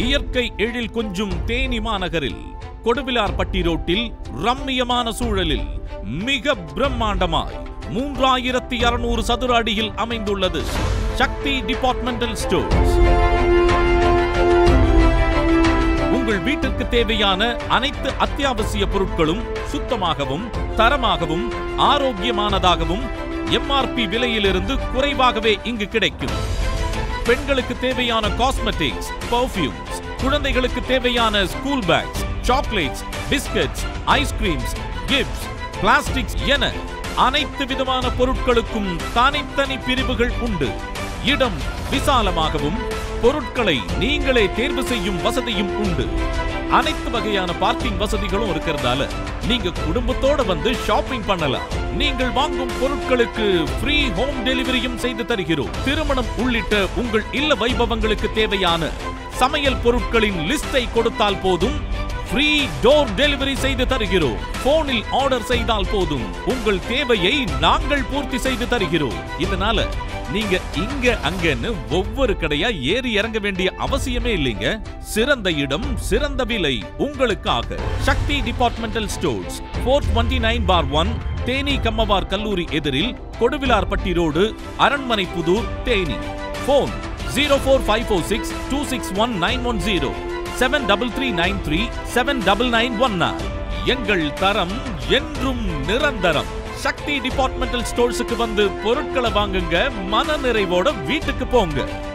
இயற்கை எழில் கொஞ்சும் தேனி மாநகரில் கொடுவிலார்பட்டி ரோட்டில் ரம்மியமான சூழலில் மிக பிரம்மாண்டமாய் மூன்றாயிரத்தி அறுநூறு சதுர அடியில் அமைந்துள்ளது சக்தி டிபார்ட்மெண்டல் ஸ்டோர்ஸ் உங்கள் வீட்டிற்கு தேவையான அனைத்து அத்தியாவசிய பொருட்களும் சுத்தமாகவும் தரமாகவும் ஆரோக்கியமானதாகவும் எம்ஆர்பி விலையிலிருந்து குறைவாகவே இங்கு கிடைக்கும் பெண்களுக்கு தேவையான காஸ்மெட்டிக்ஸ் பர்ஃபியூம்ஸ் குழந்தைகளுக்கு தேவையான school bags chocolates biscuits ice creams gifts plastics என அனைத்து விதமான பொருட்களுக்கும் தனித்தனி பிரிவுகள் உண்டு இடம் விசாலமாகவும் பொருட்களை நீங்களே தேர்வு செய்யும் வசதியும் உண்டு அனைத்து வகையான பார்க்கிங் வசதிகளும் இருக்கிறதால நீங்க குடும்பத்தோட வந்து ஷாப்பிங் பண்ணலாம் நீங்கள் வாங்கும் பொருட்களுக்கு ஃப்ரீ ஹோம் டெலிவரியும் செய்து தருகிறோம் திருமணம் உள்ளிட்ட உங்கள் இல்ல வைபவங்களுக்கு தேவையான சமையல் பொருட்களின் லிஸ்டை கொடுத்தால் போதும் ஃப்ரீ டோர் டெலிவரி செய்து தருகிறோம் போனில் ஆர்டர் செய்தால் போதும் உங்கள் தேவையை நாங்கள் பூர்த்தி செய்து தருகிறோம் இதனால நீங்க இங்க அங்கன்னு ஒவ்வொரு கடையா ஏறி இறங்க வேண்டிய அவசியமே இல்லைங்க சிறந்த இடம் சிறந்த விலை உங்களுக்காக Sakthi departmental stores four twenty nine பார் ஒன் தேனி கம்மவார் கல்லூரி எதிரில் Koduvilarpatti road Aranmanai Pudur Theni phone zero four five four six two six one nine one zero seven double three nine three seven double nine one எங்கள் தரம் என்றும் நிரந்தரம் சக்தி டிபார்ட்மெண்டல் ஸ்டோர்ஸுக்கு வந்து பொருட்களை வாங்குங்க மன நிறைவோட வீட்டுக்கு போங்க